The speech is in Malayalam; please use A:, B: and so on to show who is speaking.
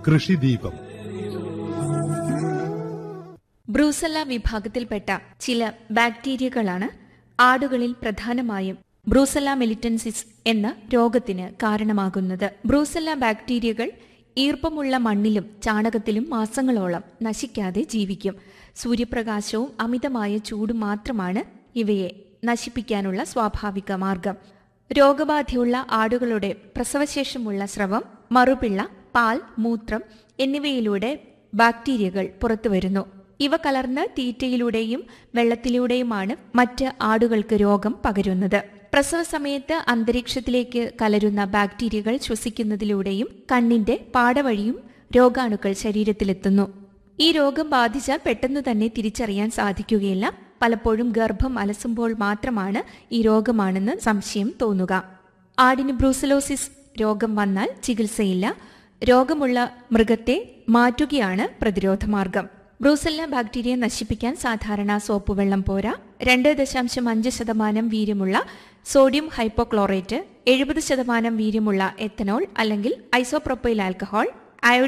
A: കൃഷിദീപം
B: ബ്രൂസല്ല വിഭാഗത്തിൽപ്പെട്ട ചില ബാക്ടീരിയകളാണ് ആടുകളിൽ പ്രധാനമായും ബ്രൂസല്ല മെലിറ്റൻസിസ് എന്ന രോഗത്തിന് കാരണമാകുന്നത് ബ്രൂസല്ല ബാക്ടീരിയകൾ ഈർപ്പമുള്ള മണ്ണിലും ചാണകത്തിലും മാസങ്ങളോളം നശിക്കാതെ ജീവിക്കും സൂര്യപ്രകാശവും അമിതമായ ചൂടും മാത്രമാണ് ഇവയെ നശിപ്പിക്കാനുള്ള സ്വാഭാവിക മാർഗം രോഗബാധയുള്ള ആടുകളുടെ പ്രസവശേഷമുള്ള സ്രവം മറുപിള്ള പാൽ മൂത്രം എന്നിവയിലൂടെ ബാക്ടീരിയകൾ പുറത്തുവരുന്നു ഇവ കലർന്ന് തീറ്റയിലൂടെയും വെള്ളത്തിലൂടെയുമാണ് മറ്റ് ആടുകൾക്ക് രോഗം പകരുന്നത് പ്രസവ സമയത്ത് അന്തരീക്ഷത്തിലേക്ക് കലരുന്ന ബാക്ടീരിയകൾ ശ്വസിക്കുന്നതിലൂടെയും കണ്ണിന്റെ പാടവഴിയും രോഗാണുക്കൾ ശരീരത്തിലെത്തുന്നു ഈ രോഗം ബാധിച്ചാൽ പെട്ടെന്ന് തന്നെ തിരിച്ചറിയാൻ സാധിക്കുകയില്ല പലപ്പോഴും ഗർഭം അലസുമ്പോൾ മാത്രമാണ് ഈ രോഗമാണെന്ന് സംശയം തോന്നുക ആടിന് ബ്രൂസലോസിസ് രോഗം വന്നാൽ ചികിത്സയില്ല രോഗമുള്ള മൃഗത്തെ മാറ്റുകയാണ് പ്രതിരോധ മാർഗം ബ്രൂസല്ല ബാക്ടീരിയ നശിപ്പിക്കാൻ സാധാരണ സോപ്പ് വെള്ളം പോരാ രണ്ട് ദശാംശം അഞ്ച് ശതമാനം വീര്യമുള്ള സോഡിയം ഹൈപ്പോക്ലോറേറ്റ് എഴുപത് ശതമാനം വീര്യമുള്ള എത്തനോൾ അല്ലെങ്കിൽ ഐസോപ്രോപ്പൈൽ ആൽക്കഹോൾ